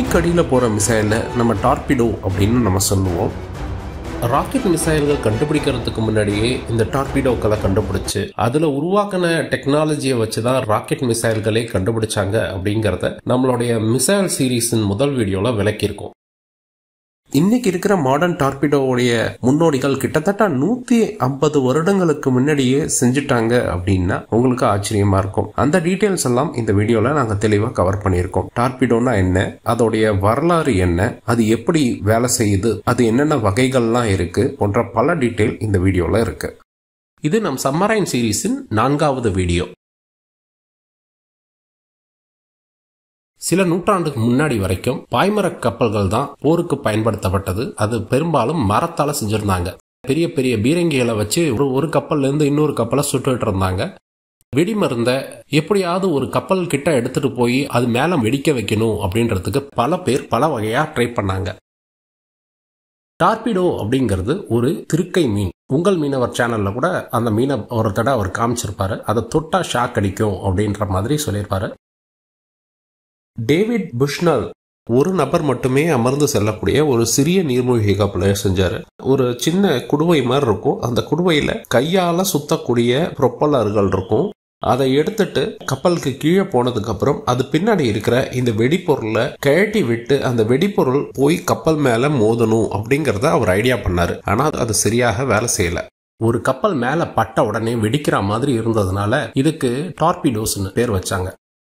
தண்ணிக்கு அடியில் போகிற மிசைலை நம்ம டார்பிடோ அப்படின்னு நம்ம சொல்லுவோம் ராக்கெட் மிசைல்கள் கண்டுபிடிக்கிறதுக்கு முன்னாடியே இந்த டார்பிடோக்களை கண்டுபிடிச்சு அதுல உருவாக்கின டெக்னாலஜியை வச்சு தான் ராக்கெட் மிசைல்களே கண்டுபிடிச்சாங்க அப்படிங்கறத நம்மளுடைய மிசைல் சீரீஸின் முதல் வீடியோல விளக்கியிருக்கோம் இன்னைக்கு இருக்கிற மாடர்ன் டார்பிடோவுடைய முன்னோடிகள் கிட்டத்தட்ட நூத்தி ஐம்பது வருடங்களுக்கு முன்னாடியே செஞ்சுட்டாங்க அப்படின்னா உங்களுக்கு ஆச்சரியமா இருக்கும் அந்த டீடைல்ஸ் எல்லாம் இந்த வீடியோல நாங்க தெளிவா கவர் பண்ணியிருக்கோம் டார்பிடோனா என்ன அதோடைய வரலாறு என்ன அது எப்படி வேலை செய்யுது அது என்னென்ன வகைகள்லாம் இருக்கு போன்ற பல டீடைல் இந்த வீடியோல இருக்கு இது நம் சம்மரைன் சீரீஸின் நான்காவது வீடியோ சில நூற்றாண்டுக்கு முன்னாடி வரைக்கும் பாய்மரக் கப்பல்கள் தான் போருக்கு பயன்படுத்தப்பட்டது அது பெரும்பாலும் மரத்தால செஞ்சிருந்தாங்க பெரிய பெரிய பீரங்கிகளை வச்சு ஒரு ஒரு கப்பல்ல இருந்து இன்னொரு கப்பலை சுட்டுட்டு இருந்தாங்க வெடிமருந்த எப்படியாவது ஒரு கப்பல் கிட்ட எடுத்துட்டு போய் அது மேல வெடிக்க வைக்கணும் அப்படின்றதுக்கு பல பேர் பல வகையா ட்ரை பண்ணாங்க டார்பிடோ அப்படிங்கிறது ஒரு திருக்கை மீன் உங்கள் மீனவர் சேனல்ல கூட அந்த மீனை ஒரு தடவை அவர் காமிச்சிருப்பாரு அதை தொட்டா ஷாக் அடிக்கும் அப்படின்ற மாதிரி சொல்லியிருப்பாரு டேவிட் புஷ்னல் ஒரு நபர் மட்டுமே அமர்ந்து செல்லக்கூடிய ஒரு சிறிய நீர்மூழ்கி கப்பலை செஞ்சாரு ஒரு சின்ன குடுவை மாதிரி இருக்கும் அந்த குடுவையில கையால சுத்தக்கூடிய ப்ரொப்பல்லர்கள் இருக்கும் அதை எடுத்துட்டு கப்பலுக்கு கீழே போனதுக்கு அப்புறம் அது பின்னாடி இருக்கிற இந்த வெடிப்பொருளை கழட்டி விட்டு அந்த வெடிப்பொருள் போய் கப்பல் மேல மோதணும் அப்படிங்கறத அவர் ஐடியா பண்ணாரு ஆனா அது சரியாக வேலை செய்யல ஒரு கப்பல் மேல பட்ட உடனே வெடிக்கிற மாதிரி இருந்ததுனால இதுக்கு டார்பிடோஸ்னு பேர் வச்சாங்க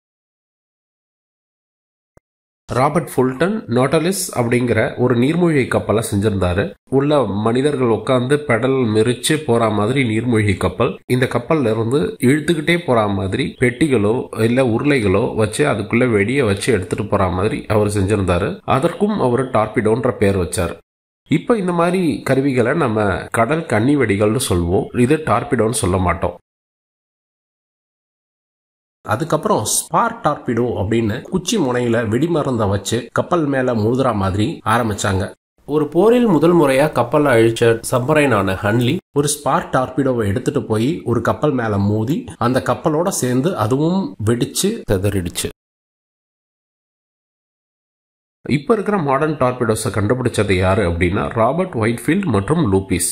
ராபர்ட் ஃபுல்டன் நோட்டலிஸ் அப்படிங்கிற ஒரு நீர்மூழ்கி கப்பலை செஞ்சிருந்தாரு உள்ள மனிதர்கள் உட்காந்து பெடல் மெரிச்சு போற மாதிரி நீர்மூழ்கி கப்பல் இந்த கப்பல்ல இருந்து இழுத்துக்கிட்டே போற மாதிரி பெட்டிகளோ இல்ல உருளைகளோ வச்சு அதுக்குள்ள வெடிய வச்சு எடுத்துட்டு போற மாதிரி அவர் செஞ்சிருந்தாரு அதற்கும் அவர் டார்பிடோன்ற பேர் வச்சாரு இப்ப இந்த மாதிரி கருவிகளை நம்ம கடல் கன்னி வெடிகள்னு சொல்லுவோம் இது டார்பிடோன்னு சொல்ல மாட்டோம் அதுக்கப்புறம் ஸ்பார் டார்பிடோ அப்படின்னு குச்சி முனையில வெடிமருந்த வச்சு கப்பல் மேல மோதுற மாதிரி ஆரம்பிச்சாங்க ஒரு போரில் முதல் முறையா கப்பலை அழிச்ச சப்மரைனான ஹன்லி ஒரு ஸ்பார் டார்பிடோவை எடுத்துட்டு போய் ஒரு கப்பல் மேல மோதி அந்த கப்பலோட சேர்ந்து அதுவும் வெடிச்சு செதறிடுச்சு இப்ப இருக்கிற மாடர்ன் டார்பிடோஸை கண்டுபிடிச்சது யாரு அப்படின்னா ராபர்ட் ஒயிட்ஃபீல்ட் மற்றும் லூபிஸ்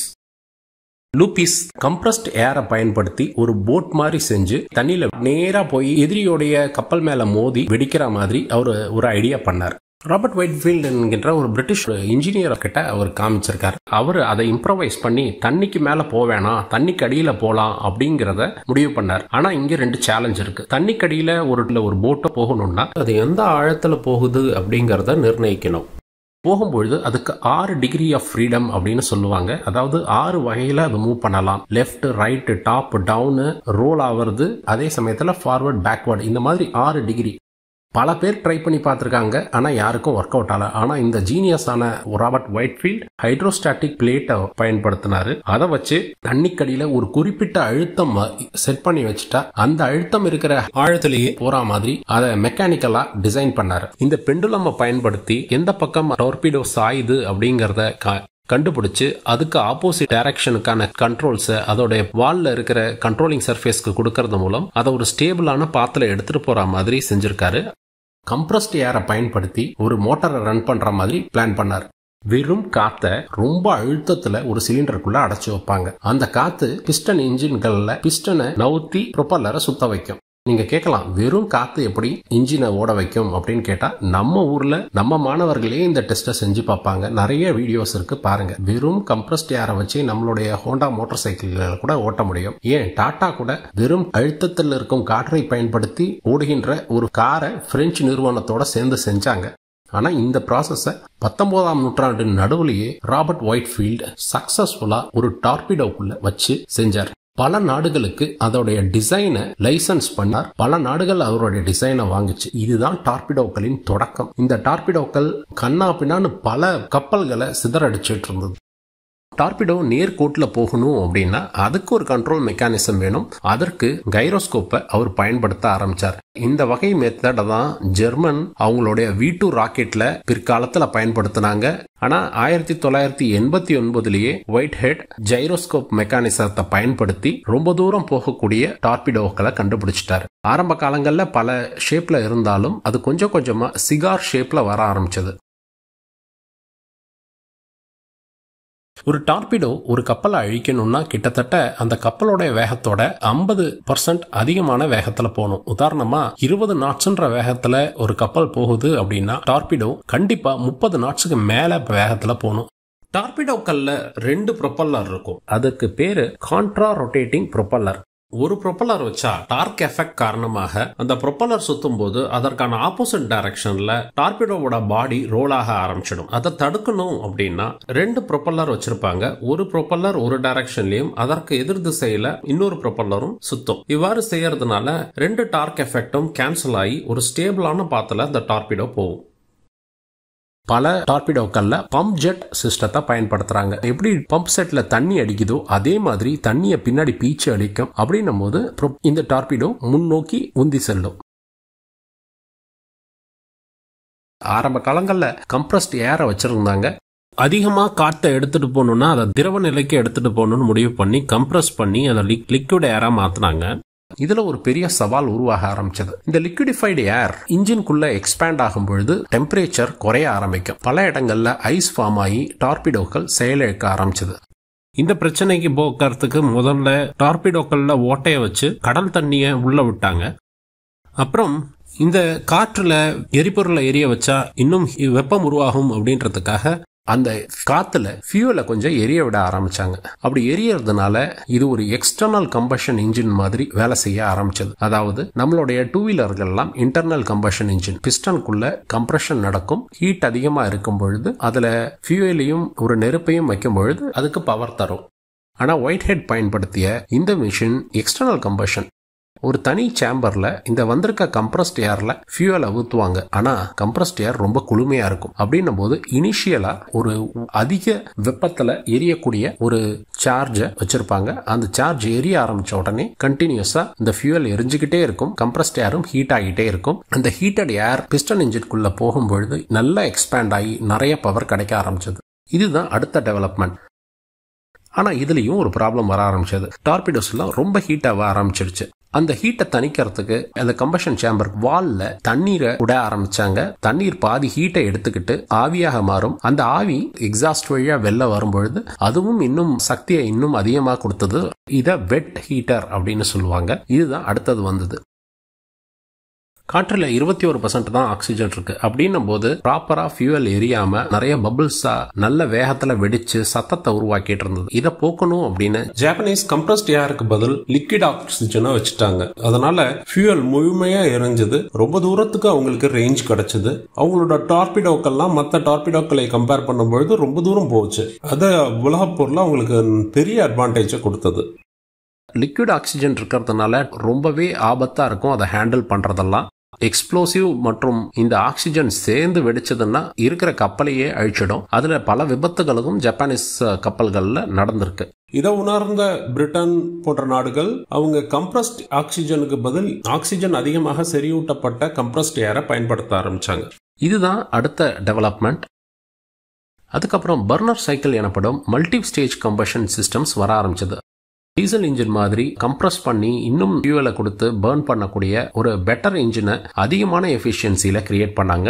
லூபிஸ் கம்ப்ரஸ்ட் ஏரை பயன்படுத்தி ஒரு போட் மாதிரி செஞ்சு தண்ணியில நேரா போய் எதிரியோடைய கப்பல் மேல மோதி வெடிக்கிற மாதிரி அவர் ஒரு ஐடியா பண்ணார் ராபர்ட் ஒயிட்ஃபீல்ட் என்கின்ற ஒரு பிரிட்டிஷ் இன்ஜினியர் கிட்ட அவர் காமிச்சிருக்காரு அவர் அதை இம்ப்ரவைஸ் பண்ணி தண்ணிக்கு மேல போவேணாம் தண்ணிக்கு அடியில போலாம் அப்படிங்கறத முடிவு பண்ணார் ஆனா இங்க ரெண்டு சேலஞ்ச் இருக்கு தண்ணிக்கு அடியில ஒரு ஒரு போட்டை போகணும்னா அது எந்த ஆழத்துல போகுது அப்படிங்கறத நிர்ணயிக்கணும் போகும்பொழுது அதுக்கு ஆறு டிகிரி ஆஃப் ஃப்ரீடம் அப்படின்னு சொல்லுவாங்க அதாவது ஆறு வகையில அது மூவ் பண்ணலாம் left right top down roll ஆவறது அதே சமயத்துல ஃபார்வர்ட் பேக்வர்ட் இந்த மாதிரி ஆறு டிகிரி பல பேர் ட்ரை பண்ணி பார்த்துருக்காங்க ஆனால் யாருக்கும் ஒர்க் அவுட் ஆகல ஆனால் இந்த ஜீனியஸான ராபர்ட் ஒயிட்ஃபீல்ட் ஹைட்ரோஸ்டாட்டிக் பிளேட்டை பயன்படுத்தினாரு அதை வச்சு தண்ணிக்கடியில் ஒரு குறிப்பிட்ட அழுத்தம் செட் பண்ணி வச்சுட்டா அந்த அழுத்தம் இருக்கிற ஆழத்திலேயே போற மாதிரி அதை மெக்கானிக்கலா டிசைன் பண்ணாரு இந்த பெண்டுலமை பயன்படுத்தி எந்த பக்கம் டோர்பிடோ சாயுது அப்படிங்கறத கண்டுபிடிச்சு அதுக்கு ஆப்போசிட் டைரக்ஷனுக்கான கண்ட்ரோல்ஸை அதோட வால்ல இருக்கிற கண்ட்ரோலிங் சர்ஃபேஸ்க்கு கொடுக்கறது மூலம் அதை ஒரு ஸ்டேபிளான பாத்துல எடுத்துட்டு போற மாதிரி செஞ்சிருக்காரு கம்ப்ரஸ்ட் ஏரை பயன்படுத்தி ஒரு மோட்டாரை ரன் பண்ற மாதிரி பிளான் பண்ணார் வெறும் காத்த ரொம்ப அழுத்தத்துல ஒரு சிலிண்டருக்குள்ள அடைச்சு வைப்பாங்க அந்த காத்து பிஸ்டன் இன்ஜின்கள்ல பிஸ்டனை நவுத்தி ப்ரொப்பல்லரை சுத்த வைக்கும் நீங்க கேட்கலாம் வெறும் காத்து எப்படி இன்ஜினை ஓட வைக்கும் அப்படின்னு கேட்டா நம்ம ஊர்ல நம்ம மாணவர்களே இந்த டெஸ்ட்டை செஞ்சு பார்ப்பாங்க நிறைய வீடியோஸ் இருக்கு பாருங்க வெறும் கம்ப்ரஸ்ட் ஏரை வச்சு நம்மளுடைய ஹோண்டா மோட்டார் சைக்கிள்களை கூட ஓட்ட முடியும் ஏன் டாடா கூட வெறும் அழுத்தத்தில் இருக்கும் காற்றை பயன்படுத்தி ஓடுகின்ற ஒரு காரை பிரெஞ்சு நிறுவனத்தோட சேர்ந்து செஞ்சாங்க ஆனா இந்த ப்ராசஸ பத்தொன்பதாம் நூற்றாண்டு நடுவுலயே ராபர்ட் ஒயிட்ஃபீல்ட் சக்சஸ்ஃபுல்லா ஒரு டார்பிடோக்குள்ள வச்சு செஞ்சார் பல நாடுகளுக்கு அதோடைய டிசைனை லைசன்ஸ் பண்ணார் பல நாடுகள் அவருடைய டிசைனை வாங்குச்சு இதுதான் டார்பிடோக்களின் தொடக்கம் இந்த டார்பிடோக்கள் கண்ணா பின்னான்னு பல கப்பல்களை சிதறடிச்சிட்டு இருந்தது டார்பிடோ நேர்கோட்டில் போகணும் அப்படின்னா அதுக்கு ஒரு கண்ட்ரோல் மெக்கானிசம் வேணும் அதற்கு கைரோஸ்கோப்பை அவர் பயன்படுத்த ஆரம்பிச்சார் இந்த வகை மெத்தடை தான் ஜெர்மன் அவங்களுடைய வி டூ ராக்கெட்ல பிற்காலத்தில் பயன்படுத்தினாங்க ஆனா ஆயிரத்தி தொள்ளாயிரத்தி எண்பத்தி ஒன்பதுலயே ஒயிட் ஹெட் ஜைரோஸ்கோப் மெக்கானிசத்தை பயன்படுத்தி ரொம்ப தூரம் போகக்கூடிய டார்பிடோக்களை கண்டுபிடிச்சிட்டாரு ஆரம்ப காலங்களில் பல ஷேப்ல இருந்தாலும் அது கொஞ்சம் கொஞ்சமா சிகார் ஷேப்ல வர ஆரம்பிச்சது ஒரு டார்பிடோ ஒரு கப்பலை அழிக்கணும்னா கிட்டத்தட்ட அந்த கப்பலோட வேகத்தோட ஐம்பது பர்சன்ட் அதிகமான வேகத்துல போகணும் உதாரணமா இருபது நாட்ஸ்ன்ற வேகத்துல ஒரு கப்பல் போகுது அப்படின்னா டார்பிடோ கண்டிப்பா முப்பது நாட்ஸுக்கு மேல வேகத்துல போகணும் டார்பிடோக்கல்ல ரெண்டு ப்ரொப்பல்லர் இருக்கும் அதுக்கு பேரு கான்ட்ரா ரொட்டேட்டிங் ப்ரொப்பல்லர் ஒரு ப்ரொப்பல்லர் வச்சா டார்க் எஃபெக்ட் காரணமாக அந்த ப்ரொப்பல்லர் சுத்தும் போது அதற்கான ஆப்போசிட் டைரக்ஷன்ல டார்பிடோவோட பாடி ரோல் ஆக ஆரம்பிச்சிடும் அதை தடுக்கணும் அப்படின்னா ரெண்டு ப்ரொப்பல்லர் வச்சிருப்பாங்க ஒரு ப்ரொப்பல்லர் ஒரு டைரக்ஷன்லயும் அதற்கு எதிர் திசையில இன்னொரு ப்ரொப்பல்லரும் சுத்தும் இவ்வாறு செய்யறதுனால ரெண்டு டார்க் எஃபெக்டும் கேன்சல் ஆகி ஒரு ஸ்டேபிளான பாத்துல அந்த டார்பிடோ போகும் பல டார்பிடோக்கல்ல பம்ப் ஜெட் சிஸ்டத்தை பயன்படுத்துறாங்க எப்படி பம்ப் செட்ல தண்ணி அடிக்குதோ அதே மாதிரி தண்ணியை பின்னாடி பீச்சு அடிக்கும் அப்படின்னும் போது இந்த டார்பிடோ முன்னோக்கி உந்தி செல்லும் ஆரம்ப காலங்களில் கம்ப்ரஸ்ட் ஏரை வச்சிருந்தாங்க அதிகமாக காற்றை எடுத்துட்டு போகணும்னா அதை திரவ நிலைக்கு எடுத்துட்டு போகணும்னு முடிவு பண்ணி கம்ப்ரஸ் பண்ணி அதை லிக்விட் ஏரா மாத்தினாங்க இதுல ஒரு பெரிய சவால் உருவாக ஆரம்பிச்சது இந்த லிக்விடிஃபைடு ஏர் இன்ஜின்குள்ள எக்ஸ்பேண்ட் ஆகும் பொழுது டெம்பரேச்சர் குறைய ஆரம்பிக்கும் பல இடங்கள்ல ஐஸ் ஃபார்ம் ஆகி டார்பிடோக்கள் செயலிழக்க ஆரம்பிச்சது இந்த பிரச்சனைக்கு போக்குறதுக்கு முதல்ல டார்பிடோக்கள்ல ஓட்டைய வச்சு கடல் தண்ணியை உள்ள விட்டாங்க அப்புறம் இந்த காற்றுல எரிபொருளை எரிய வச்சா இன்னும் வெப்பம் உருவாகும் அப்படின்றதுக்காக அந்த காத்துல ஃபியூலை கொஞ்சம் எரிய விட ஆரம்பிச்சாங்க அப்படி எரியறதுனால இது ஒரு எக்ஸ்டர்னல் கம்பஷன் இன்ஜின் மாதிரி வேலை செய்ய ஆரம்பிச்சது அதாவது நம்மளுடைய டூ வீலர்கள்லாம் இன்டர்னல் கம்பஷன் இன்ஜின் பிஸ்டனுக்குள்ள கம்ப்ரெஷன் நடக்கும் ஹீட் அதிகமா இருக்கும் பொழுது அதுல ஃபியூலையும் ஒரு நெருப்பையும் வைக்கும் பொழுது அதுக்கு பவர் தரும் ஆனா ஒயிட் ஹெட் பயன்படுத்திய இந்த மிஷின் எக்ஸ்டர்னல் கம்பஷன் ஒரு தனி சேம்பர்ல இந்த வந்திருக்க கம்ப்ரஸ்ட் ஏர்ல ஃபியூவலை ஊத்துவாங்க ஆனா கம்ப்ரஸ்ட் ஏர் ரொம்ப குளுமையா இருக்கும் அப்படின்னும் போது இனிஷியலா ஒரு அதிக வெப்பத்துல எரியக்கூடிய ஒரு சார்ஜை வச்சிருப்பாங்க அந்த சார்ஜ் எரிய ஆரம்பிச்ச உடனே கண்டினியூஸா இந்த ஃபியூவல் எரிஞ்சுக்கிட்டே இருக்கும் கம்ப்ரஸ்ட் ஏரும் ஹீட் ஆகிட்டே இருக்கும் அந்த ஹீட்டட் ஏர் பிஸ்டன் இன்ஜின்குள்ள போகும்பொழுது நல்லா எக்ஸ்பேண்ட் ஆகி நிறைய பவர் கிடைக்க ஆரம்பிச்சது இதுதான் அடுத்த டெவலப்மெண்ட் ஆனா இதுலயும் ஒரு ப்ராப்ளம் வர ஆரம்பிச்சது டார்பிடோஸ் எல்லாம் ரொம்ப ஹீட் ஆக ஆரம்பிச்சிருச்சு அந்த ஹீட்டை தணிக்கிறதுக்கு அந்த கம்பஷன் சேம்பர் வால்ல தண்ணீரை விட ஆரம்பிச்சாங்க தண்ணீர் பாதி ஹீட்டை எடுத்துக்கிட்டு ஆவியாக மாறும் அந்த ஆவி எக்ஸாஸ்ட் வழியா வெளில வரும்பொழுது அதுவும் இன்னும் சக்தியை இன்னும் அதிகமாக கொடுத்தது இத வெட் ஹீட்டர் அப்படின்னு சொல்லுவாங்க இதுதான் அடுத்தது வந்தது காற்றுல இருபத்தி ஒரு பர்சன்ட் தான் ஆக்சிஜன் இருக்கு அப்படின்னும் போது ப்ராப்பரா ஃபியூவல் எரியாம நிறைய பபிள்ஸா நல்ல வேகத்துல வெடிச்சு சத்தத்தை உருவாக்கிட்டு இருந்தது இதை போக்கணும் அப்படின்னு ஜாப்பனீஸ் கம்ப்ரஸ்ட் ஏருக்கு பதில் லிக்விட் ஆக்சிஜனை வச்சுட்டாங்க அதனால ஃபியூவல் முழுமையா எரிஞ்சது ரொம்ப தூரத்துக்கு அவங்களுக்கு ரேஞ்ச் கிடைச்சது அவங்களோட டார்பிடோக்கெல்லாம் மற்ற டார்பிடோக்களை கம்பேர் பண்ணும்பொழுது ரொம்ப தூரம் போச்சு அது உலக பொருள் அவங்களுக்கு பெரிய அட்வான்டேஜை கொடுத்தது லிக்விட் ஆக்சிஜன் இருக்கிறதுனால ரொம்பவே ஆபத்தா இருக்கும் அதை ஹேண்டில் பண்றதெல்லாம் எக்ஸ்ப்ளோசிவ் மற்றும் இந்த ஆக்சிஜன் சேர்ந்து வெடிச்சதுன்னா இருக்கிற கப்பலையே அழிச்சிடும் அதுல பல விபத்துகளுக்கும் ஜப்பானீஸ் கப்பல்கள்ல நடந்திருக்கு இதை உணர்ந்த பிரிட்டன் போன்ற நாடுகள் அவங்க கம்ப்ரஸ்ட் ஆக்சிஜனுக்கு பதில் ஆக்சிஜன் அதிகமாக செறிவூட்டப்பட்ட கம்ப்ரஸ்ட் ஏரை பயன்படுத்த ஆரம்பிச்சாங்க இதுதான் அடுத்த டெவலப்மெண்ட் அதுக்கப்புறம் பர்னர் சைக்கிள் எனப்படும் மல்டி ஸ்டேஜ் கம்பஷன் சிஸ்டம்ஸ் வர ஆரம்பிச்சது டீசல் இன்ஜின் மாதிரி கம்ப்ரஸ் பண்ணி இன்னும் ஃபியூவலை கொடுத்து பேர்ன் பண்ணக்கூடிய ஒரு பெட்டர் இன்ஜினை அதிகமான எஃபிஷியன்சியில் கிரியேட் பண்ணாங்க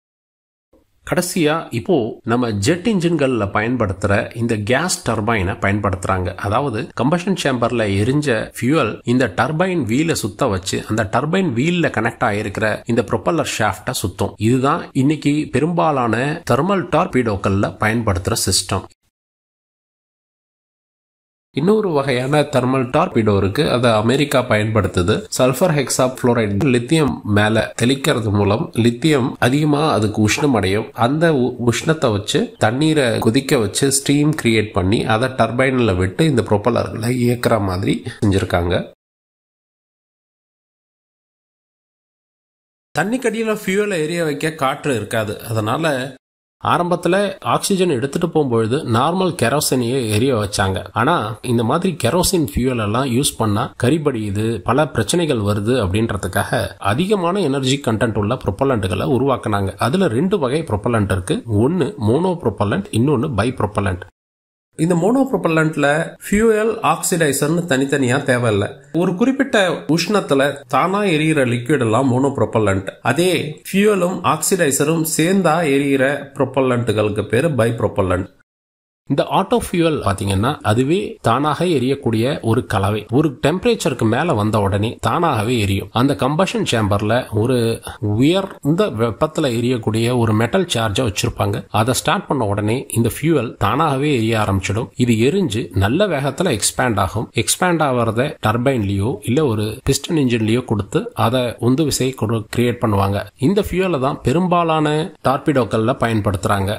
கடைசியா இப்போ நம்ம ஜெட் இன்ஜின்கள்ல பயன்படுத்துற இந்த கேஸ் டர்பைனை பயன்படுத்துறாங்க அதாவது கம்பஷன் சேம்பர்ல எரிஞ்ச ஃபியூவல் இந்த டர்பைன் வீல சுத்த வச்சு அந்த டர்பைன் வீல்ல கனெக்ட் ஆயிருக்கிற இந்த ப்ரொப்பல்லர் ஷாஃப்டா சுத்தம் இதுதான் இன்னைக்கு பெரும்பாலான தெர்மல் டார்பீடோக்கள்ல பயன்படுத்துற சிஸ்டம் இன்னொரு வகையான தெர்மல் டார்பிடோ இருக்கு அதை அமெரிக்கா பயன்படுத்துது சல்ஃபர் ஹெக்ஸா புளோரைட் லித்தியம் மேல தெளிக்கிறது மூலம் லித்தியம் அதிகமா அதுக்கு உஷ்ணம் அடையும் அந்த உஷ்ணத்தை வச்சு தண்ணீரை கொதிக்க வச்சு ஸ்டீம் கிரியேட் பண்ணி அதை டர்பைன்ல விட்டு இந்த ப்ரொப்பலர்களை இயக்குற மாதிரி செஞ்சிருக்காங்க தண்ணிக்கடியில் ஃபியூவலை எரிய வைக்க காற்று இருக்காது அதனால ஆரம்பத்துல ஆக்சிஜன் எடுத்துட்டு போகும்பொழுது நார்மல் கெரோசினையே எரிய வச்சாங்க ஆனா இந்த மாதிரி கெரோசின் ஃபியூல் எல்லாம் யூஸ் பண்ணா கரிபடியுது பல பிரச்சனைகள் வருது அப்படின்றதுக்காக அதிகமான எனர்ஜி கண்டென்ட் உள்ள ப்ரொப்பலண்ட்களை உருவாக்குனாங்க அதுல ரெண்டு வகை ப்ரொப்பலண்ட் இருக்கு ஒன்னு மோனோ ப்ரொப்பலண்ட் இன்னொன்னு பை ப்ரொப்பலண்ட் இந்த மோனோ ப்ரொப்பலண்ட்ல ஃபியூயல் ஆக்சிடைசர்னு தனித்தனியா தேவையில்லை ஒரு குறிப்பிட்ட உஷ்ணத்துல தானா எரியிற லிக்விட் எல்லாம் மோனோ ப்ரொப்பலண்ட் அதே ஃபியூயலும் ஆக்சிடைசரும் சேர்ந்தா எரியிற ப்ரொப்பலண்ட்டுகளுக்கு பேரு பை ப்ரொப்பலண்ட் இந்த ஆட்டோ ஃபியூவல் பாத்தீங்கன்னா அதுவே தானாக எரியக்கூடிய ஒரு கலவை ஒரு டெம்பரேச்சருக்கு மேல வந்த உடனே தானாகவே எரியும் அந்த கம்பஷன் சேம்பர்ல ஒரு உயர்ந்த வெப்பத்துல எரியக்கூடிய ஒரு மெட்டல் சார்ஜை வச்சிருப்பாங்க அதை ஸ்டார்ட் பண்ண உடனே இந்த ஃபியூவல் தானாகவே எரிய ஆரம்பிச்சிடும் இது எரிஞ்சு நல்ல வேகத்துல எக்ஸ்பேண்ட் ஆகும் எக்ஸ்பேண்ட் ஆகிறத டர்பைன்லயோ இல்ல ஒரு பிஸ்டன் இன்ஜின்லயோ கொடுத்து அதை உந்து விசை கிரியேட் பண்ணுவாங்க இந்த ஃபியூவலை தான் பெரும்பாலான டார்பிடோக்கள்ல பயன்படுத்துறாங்க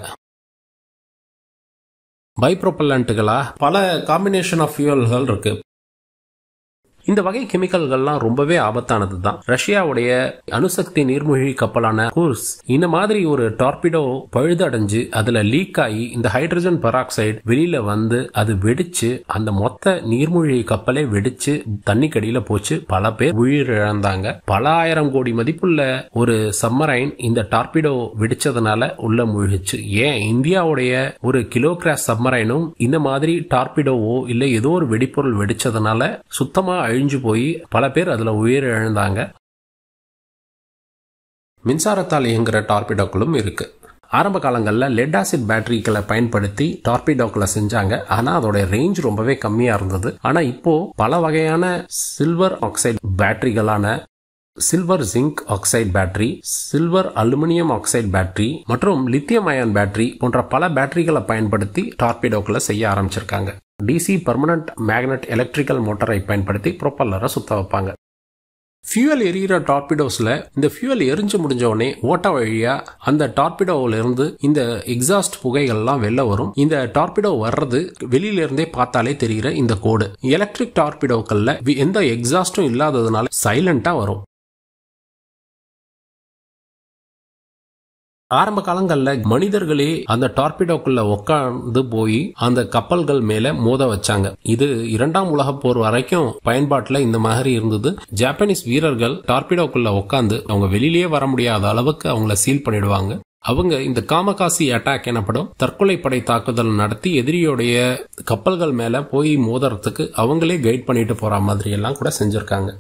பைப்ரோப்பல்லண்ட்டுகளா பல காம்பினேஷன் ஆஃப் ஃபியூவல்கள் இருக்கு இந்த வகை கெமிக்கல்கள்லாம் ரொம்பவே ஆபத்தானது தான் ரஷ்யாவுடைய அணுசக்தி நீர்மூழ்கி கப்பலான கூர்ஸ் இந்த மாதிரி ஒரு டார்பிடோ பழுதடைஞ்சு அதுல லீக் ஆகி இந்த ஹைட்ரஜன் பெராக்சைடு வெளியில வந்து அது வெடிச்சு அந்த மொத்த நீர்மூழ்கி கப்பலே வெடிச்சு தண்ணிக்கடியில போச்சு பல பேர் உயிரிழந்தாங்க பல ஆயிரம் கோடி மதிப்புள்ள ஒரு சம்மரைன் இந்த டார்பிடோ வெடிச்சதுனால உள்ள மூழ்கிச்சு ஏன் இந்தியாவுடைய ஒரு கிலோ கிராஸ் சம்மரைனும் இந்த மாதிரி டார்பிடோவோ இல்ல ஏதோ ஒரு வெடிப்பொருள் வெடிச்சதுனால சுத்தமா அழிஞ்சு போய் பல பேர் அதுல உயிர் இழந்தாங்க மின்சாரத்தால் இயங்குற டார்பிடோக்களும் இருக்கு ஆரம்ப காலங்களில் லெட் ஆசிட் பேட்டரிகளை பயன்படுத்தி டார்பிடோக்களை செஞ்சாங்க ஆனா அதோட ரேஞ்ச் ரொம்பவே கம்மியா இருந்தது ஆனா இப்போ பல வகையான சில்வர் ஆக்சைடு பேட்டரிகளான silver zinc oxide battery silver aluminium oxide battery மற்றும் லித்தியம் அயான் பேட்டரி போன்ற பல பேட்டரிகளை பயன்படுத்தி டார்பிடோக்களை செய்ய ஆரம்பிச்சிருக்காங்க டிசி பர்மனன்ட் மேக்னெட் எலக்ட்ரிக்கல் மோட்டரை பயன்படுத்தி ப்ரொப்பல்லரை சுத்த வைப்பாங்க ஃபியூவல் எரியிற டார்பிடோஸ்ல இந்த ஃபியூவல் எரிஞ்சு முடிஞ்ச உடனே ஓட்ட வழியா அந்த டார்பிடோல இருந்து இந்த எக்ஸாஸ்ட் புகைகள்லாம் வெளில வரும் இந்த டார்பிடோ வர்றது வெளியில இருந்தே பார்த்தாலே தெரிகிற இந்த கோடு எலக்ட்ரிக் டார்பிடோக்கள்ல எந்த எக்ஸாஸ்டும் இல்லாததுனால சைலண்டா வரும் ஆரம்ப காலங்களில் மனிதர்களே அந்த டார்பிடோக்குள்ள உட்கார்ந்து போய் அந்த கப்பல்கள் மேல மோத வச்சாங்க இது இரண்டாம் உலக போர் வரைக்கும் பயன்பாட்டில் இந்த மாதிரி இருந்தது ஜாப்பனீஸ் வீரர்கள் டார்பிடோக்குள்ள உட்காந்து அவங்க வெளியிலேயே வர முடியாத அளவுக்கு அவங்கள சீல் பண்ணிடுவாங்க அவங்க இந்த காமகாசி அட்டாக் எனப்படும் தற்கொலை படை தாக்குதல் நடத்தி எதிரியோடைய கப்பல்கள் மேல போய் மோதுறதுக்கு அவங்களே கைட் பண்ணிட்டு போற மாதிரி எல்லாம் கூட செஞ்சிருக்காங்க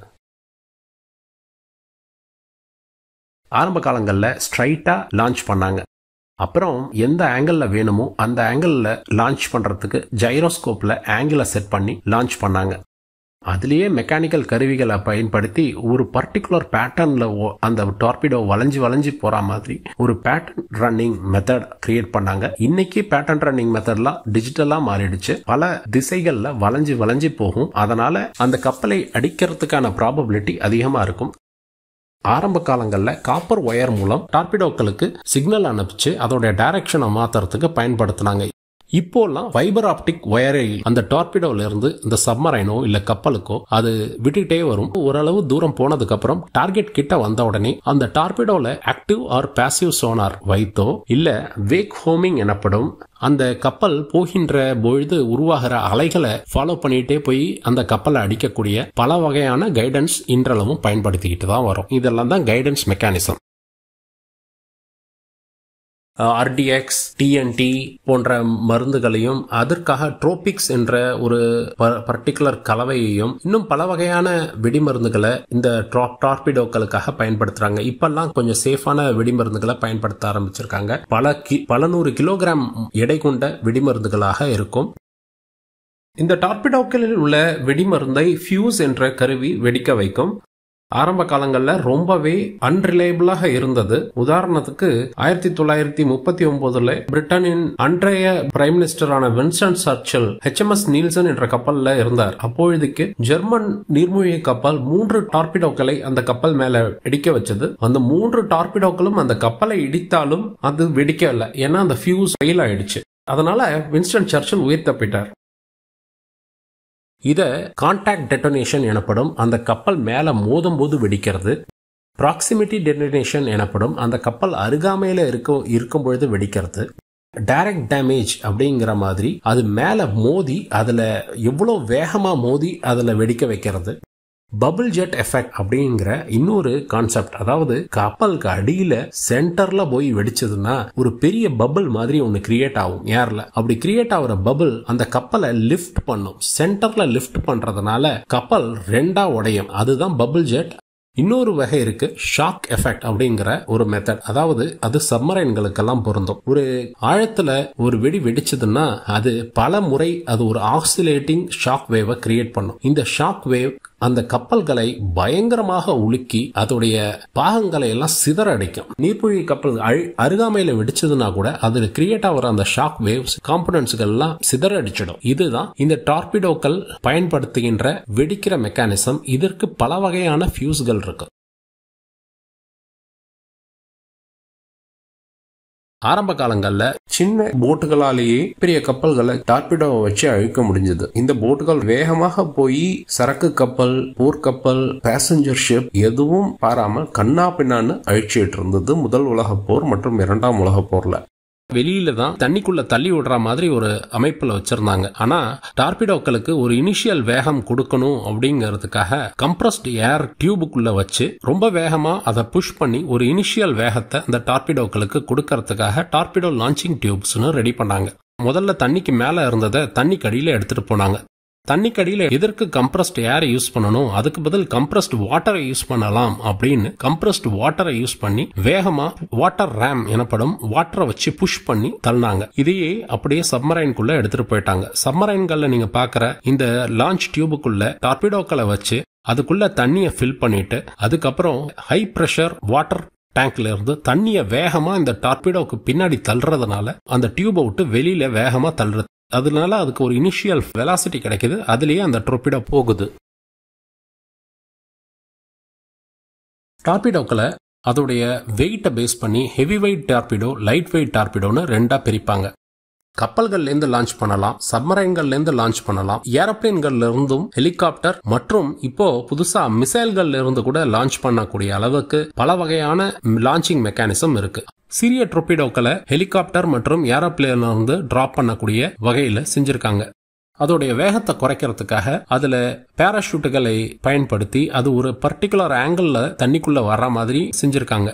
ஆரம்ப காலங்களில் ஸ்ட்ரைட்டாக லான்ச் பண்ணாங்க அப்புறம் எந்த ஆங்கிளில் வேணுமோ அந்த ஆங்கிளில் லான்ச் பண்ணுறதுக்கு ஜைரோஸ்கோப்பில் ஆங்கிளை செட் பண்ணி லான்ச் பண்ணாங்க அதுலேயே மெக்கானிக்கல் கருவிகளை பயன்படுத்தி ஒரு பர்டிகுலர் பேட்டர்னில் அந்த டார்பிடோ வளைஞ்சு வளைஞ்சு போகிற மாதிரி ஒரு பேட்டர்ன் ரன்னிங் மெத்தட் கிரியேட் பண்ணாங்க இன்னைக்கு பேட்டர்ன் ரன்னிங் மெத்தட்லாம் டிஜிட்டலாக மாறிடுச்சு பல திசைகளில் வளைஞ்சு வளைஞ்சு போகும் அதனால அந்த கப்பலை அடிக்கிறதுக்கான ப்ராபபிலிட்டி அதிகமாக இருக்கும் ஆரம்ப காலங்களில் காப்பர் ஒயர் மூலம் டார்பிடோக்களுக்கு சிக்னல் அனுப்பிச்சு அதோட டைரக்ஷனை மாத்துறதுக்கு பயன்படுத்தினாங்க இப்போலாம் ஃபைபர் ஆப்டிக் ஒயரை அந்த டார்பிடோல இருந்து இந்த சப்மரைனோ இல்ல கப்பலுக்கோ அது விட்டுட்டே வரும் ஓரளவு தூரம் போனதுக்கு அப்புறம் டார்கெட் கிட்ட வந்த உடனே அந்த டார்பிடோல ஆக்டிவ் ஆர் பாசிவ் சோனார் வைத்தோ இல்ல வேக் ஹோமிங் எனப்படும் அந்த கப்பல் போகின்ற பொழுது உருவாகிற அலைகளை ஃபாலோ பண்ணிட்டே போய் அந்த கப்பலை அடிக்கக்கூடிய பல வகையான கைடன்ஸ் இன்றளவும் பயன்படுத்திக்கிட்டு தான் வரும் இதெல்லாம் தான் கைடன்ஸ் மெக்கானிசம் ஆர்டிஎக்ஸ் டிஎன்டி போன்ற மருந்துகளையும் அதற்காக ட்ரோபிக்ஸ் என்ற ஒரு பர்டிகுலர் கலவையையும் இன்னும் பல வகையான வெடிமருந்துகளை இந்த டார்பிடோக்களுக்காக பயன்படுத்துறாங்க இப்பெல்லாம் கொஞ்சம் சேஃபான வெடிமருந்துகளை பயன்படுத்த ஆரம்பிச்சிருக்காங்க பல பல நூறு கிலோகிராம் எடை கொண்ட வெடிமருந்துகளாக இருக்கும் இந்த டார்பிடோக்களில் உள்ள வெடிமருந்தை ஃபியூஸ் என்ற கருவி வெடிக்க வைக்கும் ஆரம்ப காலங்களில் ரொம்பவே அன்ரிலையபிளாக இருந்தது உதாரணத்துக்கு ஆயிரத்தி தொள்ளாயிரத்தி முப்பத்தி ஒன்பதுல பிரிட்டனின் அன்றைய பிரைம் மினிஸ்டரான வின்சன் சர்ச்சல் ஹெச்எம்எஸ் நீல்சன் என்ற கப்பல்ல இருந்தார் அப்பொழுதுக்கு ஜெர்மன் நீர்மூழ்கி கப்பல் மூன்று டார்பிடோக்களை அந்த கப்பல் மேல இடிக்க வச்சது அந்த மூன்று டார்பிடோக்களும் அந்த கப்பலை இடித்தாலும் அது வெடிக்கல ஏன்னா அந்த ஃபியூஸ் ஃபெயில் ஆயிடுச்சு அதனால வின்ஸ்டன் சர்ச்சில் உயிர் தப்பிட்டார் இத கான்டாக்ட் டெட்டோனேஷன் எனப்படும் அந்த கப்பல் மேல மோதும் போது வெடிக்கிறது ப்ராக்சிமிட்டி டெட்டனேஷன் எனப்படும் அந்த கப்பல் அருகாமையில இருக்கும் இருக்கும் பொழுது வெடிக்கிறது டைரக்ட் டேமேஜ் அப்படிங்கிற மாதிரி அது மேல மோதி அதுல எவ்வளவு வேகமா மோதி அதுல வெடிக்க வைக்கிறது பபிள் ஜெட் எஃபெக்ட் அப்படிங்கிற இன்னொரு கான்செப்ட் அதாவது கப்பலுக்கு அடியில சென்டர்ல போய் வெடிச்சதுன்னா ஒரு பெரிய பபிள் மாதிரி ஒன்னு கிரியேட் ஆகும் ஏர்ல அப்படி கிரியேட் ஆகுற பபிள் அந்த கப்பலை லிஃப்ட் பண்ணும் சென்டர்ல லிஃப்ட் பண்றதுனால கப்பல் ரெண்டா உடையும் அதுதான் பபிள் ஜெட் இன்னொரு வகை இருக்கு ஷாக் எஃபெக்ட் அப்படிங்கிற ஒரு மெத்தட் அதாவது அது சப்மரைன்களுக்கெல்லாம் பொருந்தும் ஒரு ஆழத்துல ஒரு வெடி வெடிச்சதுன்னா அது பல முறை அது ஒரு ஆக்சிலேட்டிங் ஷாக் வேவை கிரியேட் பண்ணும் இந்த ஷாக் வேவ் அந்த கப்பல்களை பயங்கரமாக உலுக்கி அதோடைய பாகங்களை எல்லாம் சிதறடிக்கும் நீர்மூழ்கி கப்பல் அருகாமையில வெடிச்சதுன்னா கூட அதுல கிரியேட் ஆகிற அந்த ஷாக் வேவ்ஸ் காம்பனன்ட்ஸ்கள் எல்லாம் சிதறடிச்சிடும் இதுதான் இந்த டார்பிடோக்கள் பயன்படுத்துகின்ற வெடிக்கிற மெக்கானிசம் இதற்கு பல வகையான ஃபியூஸ்கள் இருக்கு ஆரம்ப காலங்கள்ல சின்ன போட்டுகளாலேயே பெரிய கப்பல்களை டார்பிடோவை வச்சு அழிக்க முடிஞ்சது இந்த போட்டுகள் வேகமாக போய் சரக்கு கப்பல் போர்க்கப்பல் பேசஞ்சர் ஷிப் எதுவும் பாராமல் கண்ணா பின்னான்னு அழிச்சிட்டு இருந்தது முதல் உலக போர் மற்றும் இரண்டாம் உலக போர்ல வெளியில தான் தண்ணிக்குள்ள தள்ளி விடுற மாதிரி ஒரு அமைப்புல வச்சிருந்தாங்க ஆனா டார்பிடோக்களுக்கு ஒரு இனிஷியல் வேகம் கொடுக்கணும் அப்படிங்கறதுக்காக கம்ப்ரஸ்ட் ஏர் டியூபுக்குள்ள வச்சு ரொம்ப வேகமா அதை புஷ் பண்ணி ஒரு இனிஷியல் வேகத்தை இந்த டார்பிடோக்களுக்கு கொடுக்கறதுக்காக டார்பிடோ லான்ச்சிங் டியூப்ஸ்னு ரெடி பண்ணாங்க முதல்ல தண்ணிக்கு மேல இருந்ததை தண்ணி கடியில எடுத்துட்டு போனாங்க தண்ணிக்கடியில எதற்கு கம்ப்ரஸ்ட் ஏரை யூஸ் பண்ணணும் அதுக்கு பதில் கம்ப்ரஸ்ட் வாட்டரை யூஸ் பண்ணலாம் அப்படின்னு கம்ப்ரஸ்ட் வாட்டரை யூஸ் பண்ணி வேகமா வாட்டர் ரேம் எனப்படும் வாட்டரை வச்சு புஷ் பண்ணி தள்ளினாங்க இதையே அப்படியே சப்மரைன்குள்ள எடுத்துட்டு போயிட்டாங்க சப்மரைன்கள்ல நீங்க பாக்குற இந்த லான்ச் டியூபுக்குள்ள டார்பிடோக்களை வச்சு அதுக்குள்ள தண்ணியை ஃபில் பண்ணிட்டு அதுக்கப்புறம் ஹை பிரஷர் வாட்டர் டேங்க்ல இருந்து தண்ணிய வேகமா இந்த டார்பிடோக்கு பின்னாடி தள்ளுறதுனால அந்த டியூபை விட்டு வெளியில வேகமா தள்ளுறது அதனால அதுக்கு ஒரு இனிஷியல் வெலாசிட்டி கிடைக்குது அதுலயே அந்த டொர்பிடோ போகுது டார்பிடோக்களை அதோடைய வெயிட்டை பேஸ் பண்ணி heavy weight torpedo light weight டார்பிடோன்னு ரெண்டா பிரிப்பாங்க கப்பல்கள்ல இருந்து லான்ச் பண்ணலாம் சப்மரைன்கள்ல இருந்து லான்ச் பண்ணலாம் ஏரோப்ளேன்கள்ல இருந்தும் ஹெலிகாப்டர் மற்றும் இப்போ புதுசா மிசைல்கள்ல இருந்து கூட லான்ச் பண்ணக்கூடிய அளவுக்கு பல வகையான லான்ச்சிங் மெக்கானிசம் இருக்கு சிறிய டொர்பிடோக்களை ஹெலிகாப்டர் மற்றும் ஏரோப்ளேன்ல இருந்து டிராப் பண்ணக்கூடிய வகையில செஞ்சிருக்காங்க அதோடைய வேகத்தை குறைக்கிறதுக்காக அதுல பேராஷூட்டுகளை பயன்படுத்தி அது ஒரு பர்டிகுலர் ஆங்கிள் தண்ணிக்குள்ள வர்ற மாதிரி செஞ்சிருக்காங்க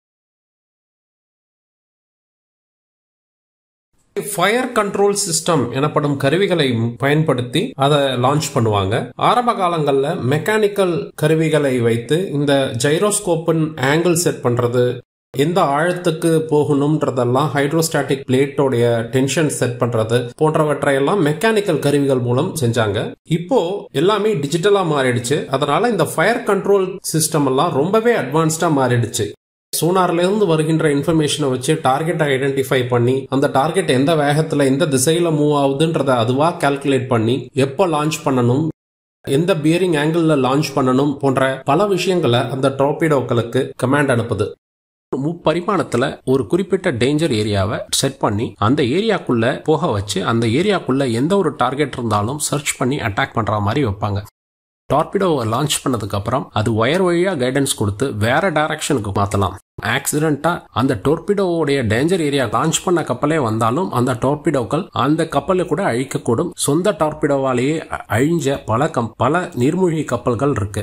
ஃபயர் கண்ட்ரோல் சிஸ்டம் எனப்படும் கருவிகளை பயன்படுத்தி அதை லான்ச் பண்ணுவாங்க ஆரம்ப காலங்களில் மெக்கானிக்கல் கருவிகளை வைத்து இந்த ஜைரோஸ்கோப்பின் ஆங்கிள் செட் பண்றது எந்த ஆழத்துக்கு போகணும்ன்றதெல்லாம் ஹைட்ரோஸ்டாட்டிக் பிளேட்டோடைய டென்ஷன் செட் பண்றது போன்றவற்றையெல்லாம் மெக்கானிக்கல் கருவிகள் மூலம் செஞ்சாங்க இப்போ எல்லாமே டிஜிட்டலா மாறிடுச்சு அதனால இந்த ஃபயர் கண்ட்ரோல் சிஸ்டம் எல்லாம் ரொம்பவே அட்வான்ஸ்டா மாறிடுச்சு சோனார்ல இருந்து வருகின்ற இன்ஃபர்மேஷனை வச்சு டார்கெட்டை ஐடென்டிஃபை பண்ணி அந்த டார்கெட் எந்த வேகத்துல எந்த திசையில மூவ் ஆகுதுன்றத அதுவா கால்குலேட் பண்ணி எப்போ லான்ச் பண்ணணும் எந்த பியரிங் ஆங்கிள் லான்ச் பண்ணணும் போன்ற பல விஷயங்களை அந்த டார்பிடோக்களுக்கு கமாண்ட் அனுப்புது முப்பரிமாணத்துல ஒரு குறிப்பிட்ட டேஞ்சர் ஏரியாவை செட் பண்ணி அந்த ஏரியாக்குள்ள போக வச்சு அந்த ஏரியாக்குள்ள எந்த ஒரு டார்கெட் இருந்தாலும் சர்ச் பண்ணி அட்டாக் பண்ற மாதிரி வைப்பாங்க டார்பிடோவை லான்ச் பண்ணதுக்கு அப்புறம் அது ஒயர் வழியா கைடன்ஸ் கொடுத்து வேற டைரக்ஷனுக்கு மாத்தலாம் ஆக்சிடென்ட்டா அந்த டோர்பிடோவுடைய டேஞ்சர் ஏரியா லான்ச் பண்ண கப்பலே வந்தாலும் அந்த டோர்பிடோக்கள் அந்த கப்பலை கூட அழிக்கக்கூடும் சொந்த டார்பிடோவாலேயே அழிஞ்ச பல கம் பல நீர்மூழ்கி கப்பல்கள் இருக்கு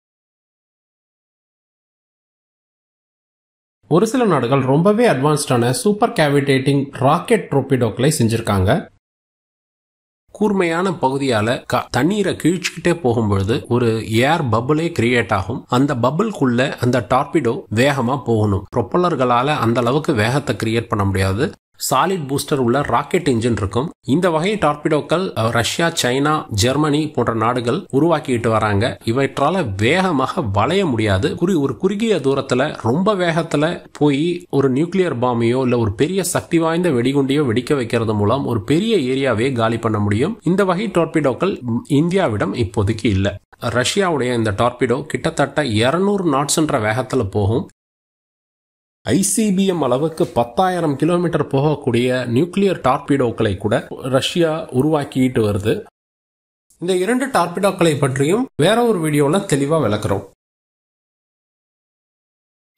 ஒரு சில நாடுகள் ரொம்பவே அட்வான்ஸ்டான சூப்பர் கேவிடேட்டிங் ராக்கெட் டோர்பிடோக்களை செஞ்சிருக்காங்க கூர்மையான பகுதியால தண்ணீரை கீழ்ச்சிக்கிட்டே போகும்பொழுது ஒரு ஏர் பபுளே கிரியேட் ஆகும் அந்த பபுள்குள்ள அந்த டார்பிடோ வேகமா போகணும் ப்ரொப்பலர்களால அந்த அளவுக்கு வேகத்தை கிரியேட் பண்ண முடியாது சாலிட் பூஸ்டர் உள்ள ராக்கெட் இன்ஜின் இருக்கும் இந்த வகை டார்பிடோக்கள் ரஷ்யா சைனா ஜெர்மனி போன்ற நாடுகள் உருவாக்கிட்டு வராங்க இவற்றால வேகமாக வளைய முடியாது குறி ஒரு குறுகிய தூரத்துல ரொம்ப வேகத்துல போய் ஒரு நியூக்ளியர் பாமையோ இல்ல ஒரு பெரிய சக்தி வாய்ந்த வெடிகுண்டையோ வெடிக்க வைக்கிறது மூலம் ஒரு பெரிய ஏரியாவே காலி பண்ண முடியும் இந்த வகை டார்பிடோக்கள் இந்தியாவிடம் இப்போதைக்கு இல்ல ரஷ்யாவுடைய இந்த டார்பிடோ கிட்டத்தட்ட இருநூறு நாட்ஸ்ன்ற வேகத்துல போகும் ஐசிபிஎம் அளவுக்கு பத்தாயிரம் கிலோமீட்டர் போகக்கூடிய நியூக்ளியர் டார்பிடோக்களை கூட ரஷ்யா உருவாக்கிட்டு வருது இந்த இரண்டு டார்பிடோக்களை பற்றியும் வேற ஒரு வீடியோல தெளிவா விளக்குறோம்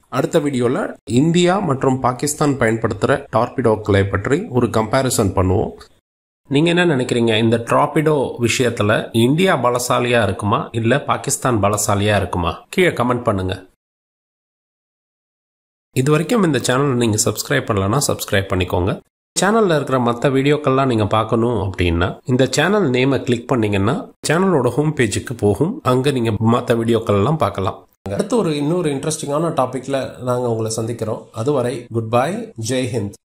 அடுத்த வீடியோவில் இந்தியா மற்றும் பாகிஸ்தான் பயன்படுத்துகிற டார்பிடோக்களை பற்றி ஒரு கம்பேரிசன் பண்ணுவோம் நீங்கள் என்ன நினைக்கிறீங்க இந்த டார்பிடோ விஷயத்தில் இந்தியா பலசாலியாக இருக்குமா இல்லை பாகிஸ்தான் பலசாலியாக இருக்குமா கீழே கமெண்ட் பண்ணுங்க இது வரைக்கும் இந்த சேனலை நீங்கள் சப்ஸ்கிரைப் பண்ணலன்னா சப்ஸ்கிரைப் பண்ணிக்கோங்க சேனலில் இருக்கிற மற்ற வீடியோக்கள்லாம் நீங்கள் பார்க்கணும் அப்படின்னா இந்த சேனல் நேமை கிளிக் பண்ணீங்கன்னா சேனலோட ஹோம் பேஜுக்கு போகும் அங்கே நீங்கள் மற்ற வீடியோக்கள்லாம் பார்க்கலாம் அடுத்து ஒரு இன்னொரு இன்ட்ரெஸ்டிங்கான டாப்பிக்கில் நாங்கள் உங்களை சந்திக்கிறோம் அதுவரை குட் பை ஜெய் ஹிந்த்